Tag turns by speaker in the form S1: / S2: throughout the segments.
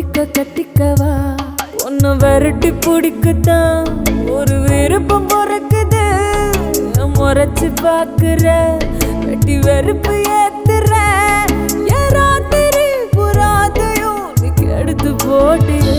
S1: ஒட்டிக்க கட்டிக்கவா ஒன்னு விரட்டி பிடிக்கத்தான் ஒரு விருப்பம் பிறக்குது முறைச்சு பாக்குற வெட்டி வெறுப்பு ஏத்துற என் ராத்திரி புறாதையும் நீ கெடுத்து போட்டுரு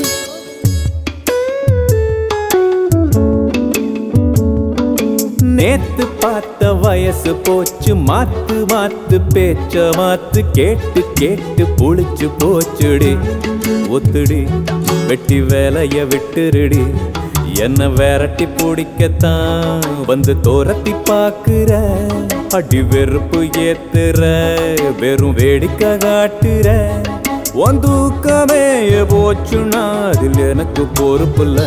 S2: நேத்து பார்த்த வயசு போச்சு மாத்து மாத்து பேச்ச மாத்து கேட்டு கேட்டு புளிச்சு போச்சுடி ஒத்துடி வெட்டி வேலைய விட்டுருடி என்ன விரட்டி பிடிக்கத்தான் வந்து தோரத்தி பாக்குற அடி வெறுப்பு ஏத்துற வெறும் வேடிக்கை காட்டுற உன் தூக்கமே போச்சுன்னா அதில் எனக்கு பொறுப்பில்லை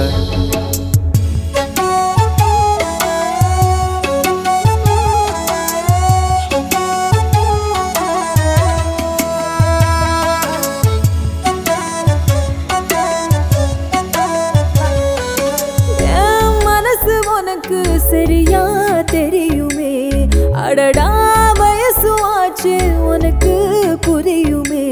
S1: என் மனசு உனக்கு சரியா தெரியுமே அடடா வயசு ஆச்சு உனக்கு புரியுமே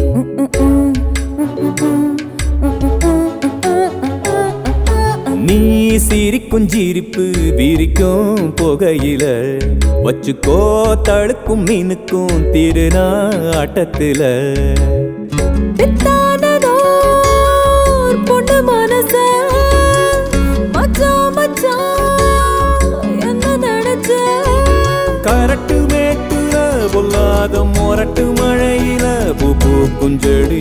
S2: நீ சிரிக்கும் சிரிப்பு விரிக்கும் புகையில வச்சுக்கோ தழுக்கும் மீனுக்கும் திருநா ஆட்டத்துல
S1: பித்தானதோ ஒரு பொண்ணு மனச மச்சான் மச்சான் என்ன நினைச்ச
S2: கரட்டு மேட்டுல பொல்லாத மொரட்டு மழையில பூ பூக்கும் செடி